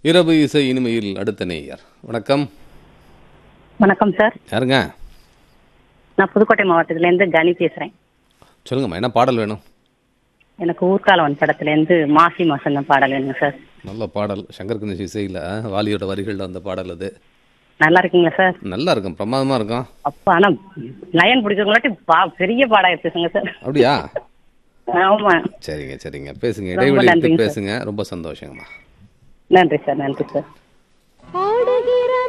இரவு இசை இனிமையில் அடுத்த நேயர் வணக்கம் வணக்கம் சார் யாருங்க நான் புதுக்கோட்டை மாவட்டத்திலேருந்து கனி பேசுகிறேன் சொல்லுங்கம்மா என்ன பாடல் வேணும் எனக்கு ஊர்காலவன் படத்துலேருந்து மாசி மாசம் பாடல் வேணுங்க சார் நல்ல பாடல் சங்கர் கணேஷ் இசையில் வாலியோட வரிகளில் அந்த பாடல் அது நல்லா இருக்கீங்களா சார் நல்லா இருக்கும் பிரமாதமாக இருக்கும் அப்பா ஆனால் லயன் பிடிச்சவங்களாட்டி பா பெரிய பாடாக பேசுங்க சார் அப்படியா ஆமா சரிங்க சரிங்க பேசுங்க ரொம்ப இடைவெளி விட்டு நன்றிங்க சார். பேசுங்க ரொம்ப சந்தோஷங்கம்மா நன்றி சார் நன்றி சார் ஆடுகிற